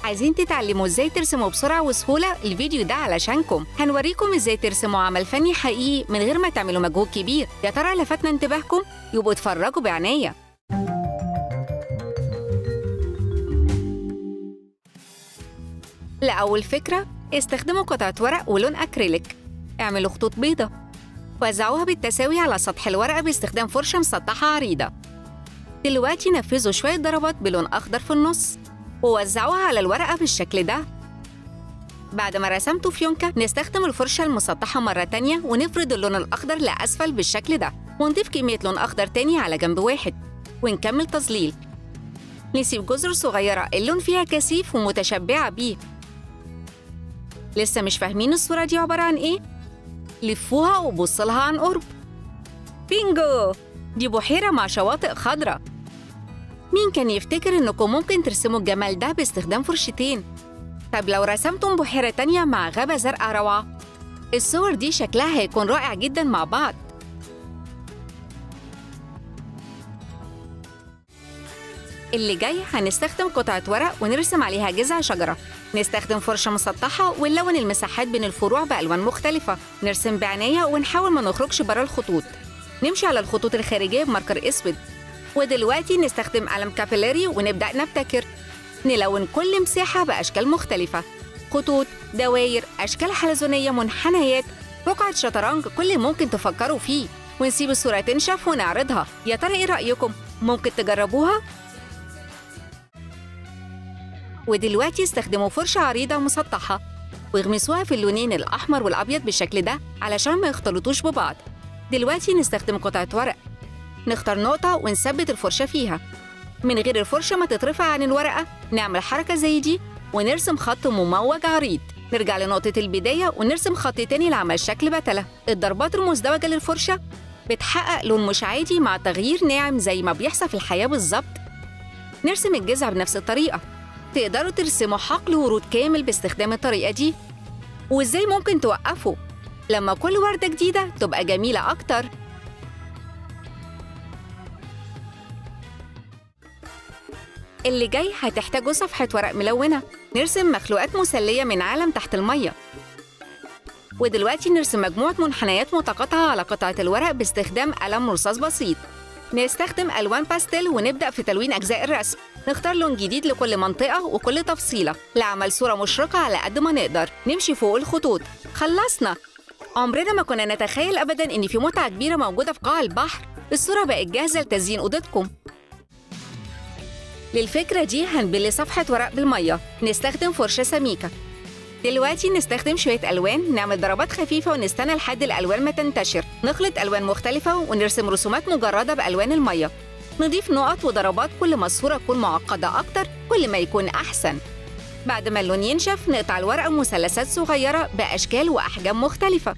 عايزين تتعلموا ازاي ترسموا بسرعة وسهولة الفيديو ده علشانكم هنوريكم ازاي ترسموا عمل فني حقيقي من غير ما تعملوا مجهود كبير يا ترى لفتنا انتباهكم يبقوا اتفرجوا بعناية لأول فكرة استخدموا قطعة ورق ولون أكريليك اعملوا خطوط بيضة وزعوها بالتساوي على سطح الورقة باستخدام فرشة مسطحة عريضة دلوقتي نفذوا شوية ضربات بلون أخضر في النص ووزعوها على الورقة بالشكل ده بعد ما رسمتوا فيونكة نستخدم الفرشة المسطحة مرة تانية ونفرد اللون الأخضر لأسفل بالشكل ده ونضيف كمية لون أخضر تاني على جنب واحد ونكمل تظليل نسيب جزر صغيرة اللون فيها كثيف ومتشبعة بيه لسه مش فاهمين الصورة دي عبارة عن إيه؟ لفوها وبصلها عن قرب بينجو دي بحيرة مع شواطئ خضراء مين كان يفتكر إنكم ممكن ترسموا الجمال ده باستخدام فرشتين؟ طب لو رسمتم بحيرة تانية مع غابة زرقاء روعة الصور دي شكلها هيكون رائع جدا مع بعض اللي جاي هنستخدم قطعة ورق ونرسم عليها جذع شجرة نستخدم فرشة مسطحة ونلون المساحات بين الفروع بألوان مختلفة نرسم بعناية ونحاول ما نخرجش برا الخطوط نمشي على الخطوط الخارجية بماركر أسود ودلوقتي نستخدم قلم كابيلاري ونبدأ نبتكر نلون كل مساحة بأشكال مختلفة خطوط، دواير، أشكال حلزونية، منحنيات، رقعة شطرنج كل اللي ممكن تفكروا فيه ونسيب الصورة تنشف ونعرضها يا ترى إيه رأيكم؟ ممكن تجربوها؟ ودلوقتي استخدموا فرشة عريضة مسطحة واغمسوها في اللونين الأحمر والأبيض بالشكل ده علشان ما يختلطوش ببعض دلوقتي نستخدم قطعة ورق نختار نقطة ونثبت الفرشة فيها من غير الفرشة ما تترفع عن الورقة نعمل حركة زي دي ونرسم خط مموج عريض نرجع لنقطة البداية ونرسم خط تاني لعمل شكل بتلة الضربات المزدوجة للفرشة بتحقق لون مش عادي مع تغيير ناعم زي ما بيحصل في الحياة بالظبط نرسم الجذع بنفس الطريقة تقدروا ترسموا حقل ورود كامل باستخدام الطريقة دي وإزاي ممكن توقفوا لما كل وردة جديدة تبقى جميلة أكتر اللي جاي هتحتاجوا صفحة ورق ملونة نرسم مخلوقات مسلية من عالم تحت المية ودلوقتي نرسم مجموعة منحنيات متقاطعة على قطعة الورق باستخدام قلم رصاص بسيط نستخدم ألوان باستيل ونبدأ في تلوين أجزاء الرسم نختار لون جديد لكل منطقة وكل تفصيلة لعمل صورة مشرقة على قد ما نقدر نمشي فوق الخطوط خلصنا عمرنا ما كنا نتخيل أبدا إن في متعة كبيرة موجودة في قاع البحر الصورة بقت جاهزة لتزيين أوضتكم للفكرة دي هنبل صفحة ورق بالمية نستخدم فرشة سميكة دلوقتي نستخدم شوية ألوان نعمل ضربات خفيفة ونستنى لحد الألوان ما تنتشر نخلط ألوان مختلفة ونرسم رسومات مجردة بألوان المية نضيف نقط وضربات كل ما الصورة تكون معقدة أكتر كل ما يكون أحسن بعد ما اللون ينشف نقطع الورق مثلثات صغيرة بأشكال وأحجام مختلفة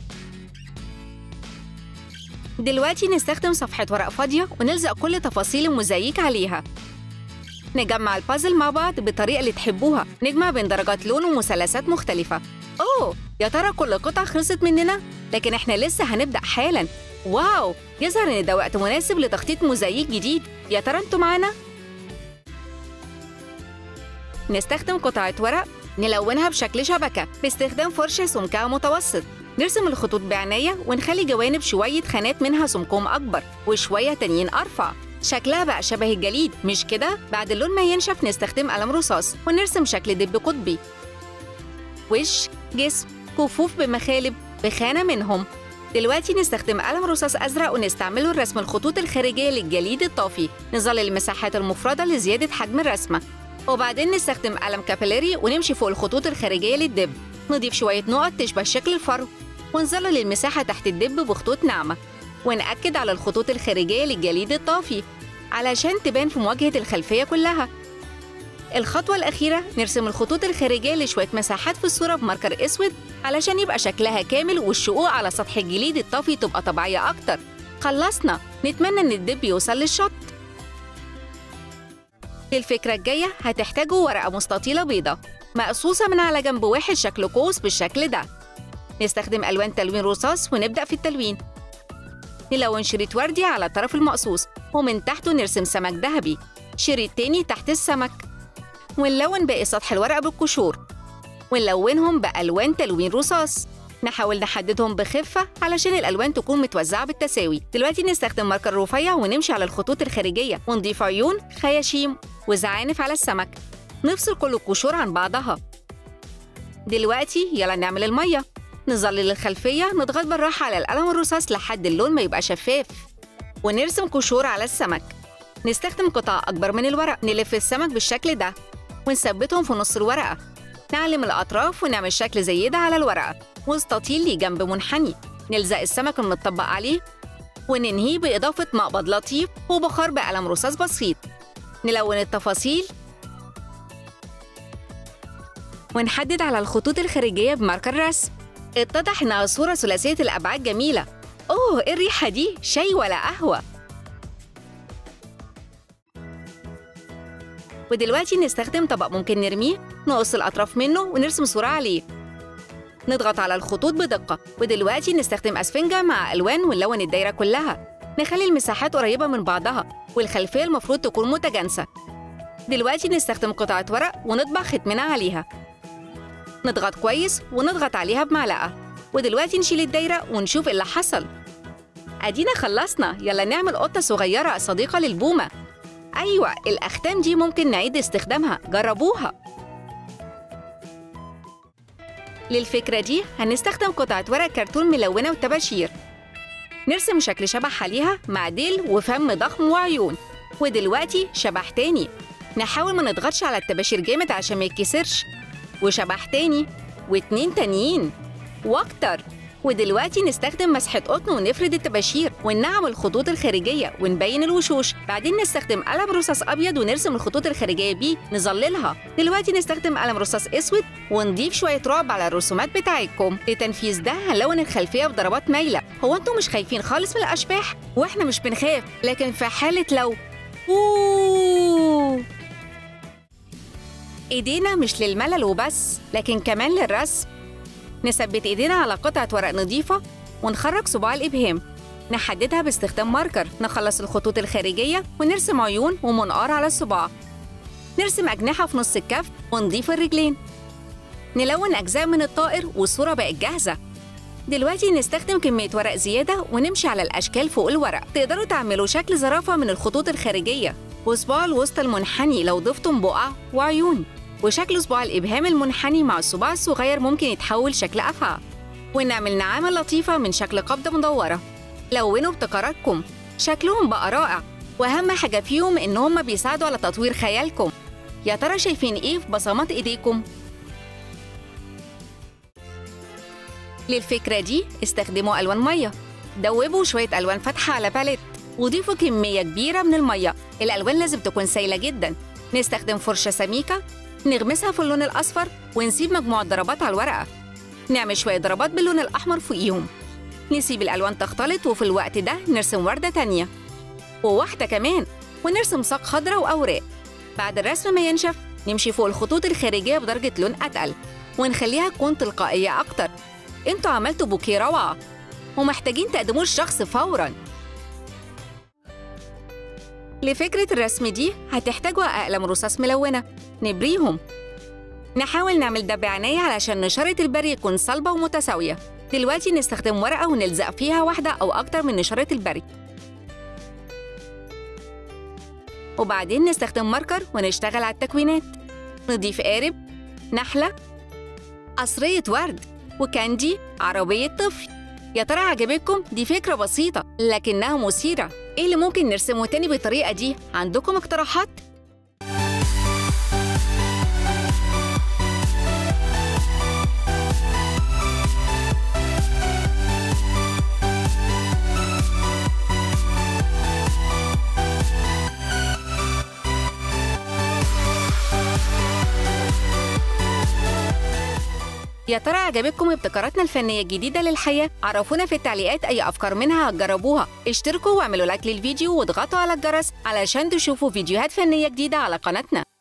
دلوقتي نستخدم صفحة ورق فاضية ونلزق كل تفاصيل الموزاييك عليها نجمع البازل مع بعض بالطريقة اللي تحبوها نجمع بين درجات لون ومثلثات مختلفة أوه يا ترى كل قطعة خلصت مننا؟ لكن إحنا لسه هنبدأ حالاً واو يظهر إن ده وقت مناسب لتخطيط موزاييك جديد يا ترى أنتوا معانا؟ نستخدم قطعة ورق نلونها بشكل شبكة باستخدام فرشة سمكها متوسط نرسم الخطوط بعناية ونخلي جوانب شوية خانات منها سمكهم أكبر وشوية تانيين أرفع شكلها بقى شبه الجليد مش كده؟ بعد اللون ما ينشف نستخدم قلم رصاص ونرسم شكل دب قطبي وش جسم كفوف بمخالب بخانة منهم دلوقتي نستخدم قلم رصاص أزرق ونستعمله لرسم الخطوط الخارجية للجليد الطافي نظلل المساحات المفردة لزيادة حجم الرسمة وبعدين نستخدم قلم كابيلاري ونمشي فوق الخطوط الخارجية للدب نضيف شوية نقط تشبه شكل الفرو ونظلل المساحة تحت الدب بخطوط ناعمة ونأكد على الخطوط الخارجية للجليد الطافي علشان تبان في مواجهة الخلفية كلها الخطوة الأخيرة نرسم الخطوط الخارجية لشوية مساحات في الصورة بماركر أسود علشان يبقى شكلها كامل والشقوق على سطح الجليد الطافي تبقى طبيعية أكتر خلصنا نتمنى إن الدب يوصل للشط للفكرة الجاية هتحتاجوا ورقة مستطيلة بيضة مقصوصة من على جنب واحد شكل قوس بالشكل ده نستخدم ألوان تلوين رصاص ونبدأ في التلوين نلون شريط وردي على الطرف المقصوص ومن تحته نرسم سمك ذهبي شريط تاني تحت السمك ونلون باقي سطح الورقة بالقشور ونلونهم بألوان تلوين رصاص نحاول نحددهم بخفة علشان الألوان تكون متوزعة بالتساوي دلوقتي نستخدم ماركر رفيع ونمشي على الخطوط الخارجية ونضيف عيون خياشيم وزعانف على السمك نفصل كل القشور عن بعضها دلوقتي يلا نعمل المية نظلل الخلفية نضغط بالراحة على القلم الرصاص لحد اللون ما يبقى شفاف ونرسم قشور على السمك نستخدم قطع أكبر من الورق نلف السمك بالشكل ده ونثبتهم في نص الورقة نعلم الأطراف ونعمل شكل زي ده على الورقة مستطيل ليه جنب منحني نلزق السمك المتطبق عليه وننهيه بإضافة مقبض لطيف وبخار بقلم رصاص بسيط نلون التفاصيل ونحدد على الخطوط الخارجية بماركر رسم اتضح إنها صورة ثلاثية الأبعاد جميلة أوه إيه الريحة دي؟ شاي ولا قهوة؟ ودلوقتي نستخدم طبق ممكن نرميه نقص الأطراف منه ونرسم صورة عليه نضغط على الخطوط بدقة ودلوقتي نستخدم أسفنجة مع ألوان ونلون الدايرة كلها نخلي المساحات قريبة من بعضها والخلفية المفروض تكون متجانسة دلوقتي نستخدم قطعة ورق ونطبع ختمنا عليها نضغط كويس ونضغط عليها بمعلقة ودلوقتي نشيل الدايرة ونشوف اللي حصل أدينا خلصنا يلا نعمل قطة صغيرة صديقة للبومة أيوة الأختام دي ممكن نعيد استخدامها جربوها للفكرة دي هنستخدم قطعة ورق كرتون ملونة وطباشير نرسم شكل شبح عليها مع ديل وفم ضخم وعيون ودلوقتي شبح تاني نحاول ما نضغطش على الطباشير جامد عشان ما يتكسرش وشبح تاني واتنين تانيين واكتر ودلوقتي نستخدم مسحة قطن ونفرد الطباشير وننعم الخطوط الخارجية ونبين الوشوش بعدين نستخدم قلم رصاص أبيض ونرسم الخطوط الخارجية بيه نظللها دلوقتي نستخدم قلم رصاص أسود ونضيف شوية رعب على الرسومات بتاعتكم لتنفيذ ده هنلون الخلفية بضربات مايلة هو انتوا مش خايفين خالص من الأشباح واحنا مش بنخاف لكن في حالة لو أوه. ايدينا مش للملل وبس لكن كمان للرسم نثبت ايدينا على قطعة ورق نظيفة ونخرج صباع الإبهام نحددها باستخدام ماركر نخلص الخطوط الخارجية ونرسم عيون ومنقار على الصباع نرسم أجنحة في نص الكف ونضيف الرجلين نلون أجزاء من الطائر والصورة بقت جاهزة دلوقتي نستخدم كمية ورق زيادة ونمشي على الأشكال فوق الورق تقدروا تعملوا شكل زرافة من الخطوط الخارجية وصباع الوسطى المنحني لو ضفتم بقع وعيون وشكل صباع الإبهام المنحني مع الصباع الصغير ممكن يتحول شكل أفعى ونعمل نعامة لطيفة من شكل قبضة مدورة لونوا ابتكاراتكم شكلهم بقى رائع وأهم حاجة فيهم إن هم بيساعدوا على تطوير خيالكم يا ترى شايفين إيه في بصمات إيديكم؟ للفكرة دي استخدموا ألوان مية دوبوا شوية ألوان فاتحة على باليت وضيفوا كمية كبيرة من المية الألوان لازم تكون سايلة جدا نستخدم فرشة سميكة نغمسها في اللون الأصفر ونسيب مجموعة ضربات على الورقة نعمل شوية ضربات باللون الأحمر فوقيهم نسيب الألوان تختلط وفي الوقت ده نرسم وردة تانية وواحدة كمان ونرسم ساق خضراء وأوراق بعد الرسم ما ينشف نمشي فوق الخطوط الخارجية بدرجة لون أتقل ونخليها تكون تلقائية أكتر انتوا عملتوا بوكيه روعة ومحتاجين تقدموه الشخص فوراً لفكرة الرسم دي هتحتاجوا أقلام رصاص ملونة نبريهم نحاول نعمل ده بعناية علشان نشارة البري يكون صلبة ومتساوية دلوقتي نستخدم ورقة ونلزق فيها واحدة أو أكتر من نشارة البري وبعدين نستخدم ماركر ونشتغل على التكوينات نضيف قارب نحلة قصرية ورد وكاندي عربية طفل يا ترى عجبتكم؟ دي فكرة بسيطة لكنها مثيرة ايه اللي ممكن نرسمه تاني بالطريقة دي؟ عندكم اقتراحات؟ يا ترى عجبتكم ابتكاراتنا الفنية الجديدة للحياة؟ عرفونا في التعليقات أي أفكار منها هتجربوها اشتركوا واعملوا لايك للفيديو واضغطوا على الجرس علشان تشوفوا فيديوهات فنية جديدة على قناتنا